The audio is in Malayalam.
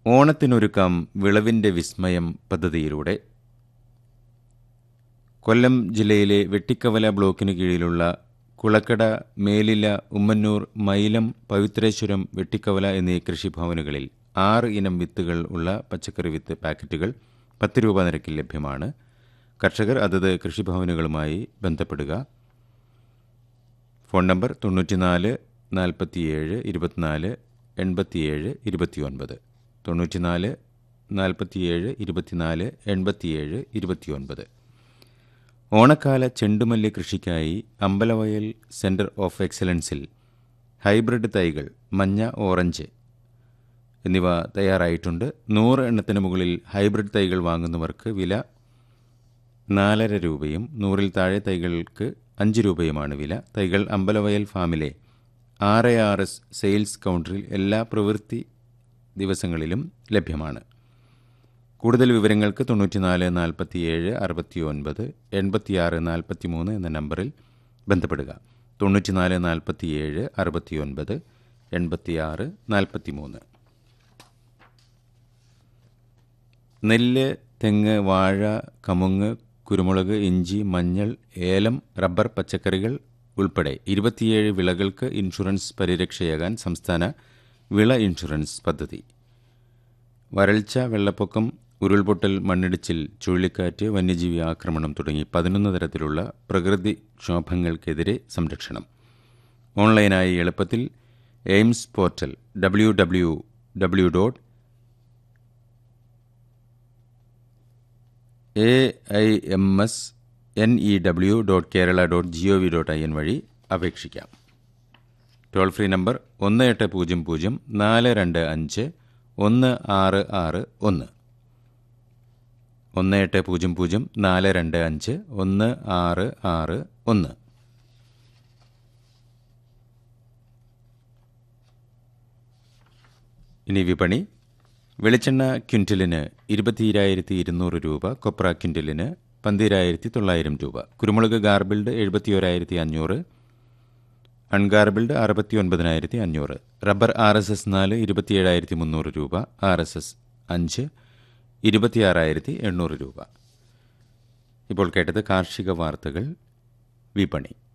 ഓണത്തിനൊരുക്കാം വിളവിൻ്റെ വിസ്മയം പദ്ധതിയിലൂടെ കൊല്ലം ജില്ലയിലെ വെട്ടിക്കവല ബ്ലോക്കിന് കീഴിലുള്ള കുളക്കട മേലില ഉമ്മന്നൂർ മൈലം പവിത്രേശ്വരം വെട്ടിക്കവല എന്നീ കൃഷിഭവനുകളിൽ ആറ് ഇനം വിത്തുകൾ ഉള്ള പച്ചക്കറി വിത്ത് പാക്കറ്റുകൾ പത്ത് രൂപ നിരക്കിൽ ലഭ്യമാണ് കർഷകർ അതത് കൃഷിഭവനുകളുമായി ബന്ധപ്പെടുക ഫോൺ നമ്പർ തൊണ്ണൂറ്റിനാല് നാൽപ്പത്തിയേഴ് ഇരുപത്തിനാല് എൺപത്തിയേഴ് ഇരുപത്തിയൊൻപത് തൊണ്ണൂറ്റിനാല് നാൽപ്പത്തിയേഴ് ഇരുപത്തിനാല് എൺപത്തിയേഴ് ഇരുപത്തിയൊൻപത് ഓണക്കാല ചെണ്ടുമല്ലി കൃഷിക്കായി അമ്പലവയൽ സെൻറ്റർ ഓഫ് എക്സലൻസിൽ ഹൈബ്രിഡ് തൈകൾ മഞ്ഞ ഓറഞ്ച് എന്നിവ തയ്യാറായിട്ടുണ്ട് നൂറ് എണ്ണത്തിന് മുകളിൽ ഹൈബ്രിഡ് തൈകൾ വാങ്ങുന്നവർക്ക് വില നാലര രൂപയും നൂറിൽ താഴെ തൈകൾക്ക് അഞ്ച് രൂപയുമാണ് വില തൈകൾ അമ്പലവയൽ ഫാമിലെ R A R S sales കൗണ്ടറിൽ എല്ലാ പ്രവൃത്തി ദിവസങ്ങളിലും ലഭ്യമാണ് കൂടുതൽ വിവരങ്ങൾക്ക് തൊണ്ണൂറ്റിനാല് നാൽപ്പത്തിയേഴ് അറുപത്തി ഒൻപത് എൺപത്തിയാറ് നാൽപ്പത്തി മൂന്ന് എന്ന നമ്പറിൽ ബന്ധപ്പെടുക തൊണ്ണൂറ്റിനാല് നാൽപ്പത്തിയേഴ് അറുപത്തി ഒൻപത് എൺപത്തിയാറ് നാൽപ്പത്തി മൂന്ന് നെല്ല് തെങ്ങ് വാഴ കമുങ്ങ് കുരുമുളക് ഇഞ്ചി മഞ്ഞൾ ഏലം റബ്ബർ പച്ചക്കറികൾ ഉൾപ്പെടെ ഇരുപത്തിയേഴ് വിളകൾക്ക് ഇൻഷുറൻസ് പരിരക്ഷയാകാൻ സംസ്ഥാന വിള ഇൻഷുറൻസ് പദ്ധതി വരൾച്ച വെള്ളപ്പൊക്കം ഉരുൾപൊട്ടൽ മണ്ണിടിച്ചിൽ ചുഴലിക്കാറ്റ് വന്യജീവി ആക്രമണം തുടങ്ങി പതിനൊന്ന് തരത്തിലുള്ള പ്രകൃതി ക്ഷോഭങ്ങൾക്കെതിരെ സംരക്ഷണം ഓൺലൈനായി എളുപ്പത്തിൽ AIMS portal W W W dot A I M S N E W dot Kerala dot G O V dot I N വഴി അപേക്ഷിക്കാം ടോൾ ഫ്രീ നമ്പർ ഒന്ന് എട്ട് പൂജ്യം പൂജ്യം നാല് രണ്ട് അഞ്ച് ഒന്ന് ആറ് ആറ് ഒന്ന് ഒന്ന് എട്ട് പൂജ്യം പൂജ്യം നാല് രണ്ട് അഞ്ച് ഒന്ന് ആറ് ആറ് ഒന്ന് ഇനി വിപണി വെളിച്ചെണ്ണ ക്വിൻ്റലിന് ഇരുപത്തിയിരായിരത്തി ഇരുന്നൂറ് രൂപ കൊപ്ര ക്വിൻ്റലിന് പന്തിരായിരത്തി തൊള്ളായിരം രൂപ കുരുമുളക് ഗാർബിൾഡ് എഴുപത്തിയോരായിരത്തി അഞ്ഞൂറ് അൺഗാർബിൾഡ് അറുപത്തി ഒൻപതിനായിരത്തി അഞ്ഞൂറ് റബ്ബർ ആർ എസ് എസ് നാല് ഇരുപത്തിയേഴായിരത്തി മുന്നൂറ് രൂപ ആർ എസ് എസ് അഞ്ച് ഇരുപത്തിയാറായിരത്തി എണ്ണൂറ് രൂപ ഇപ്പോൾ കേട്ടത് കാർഷിക വാർത്തകൾ വിപണി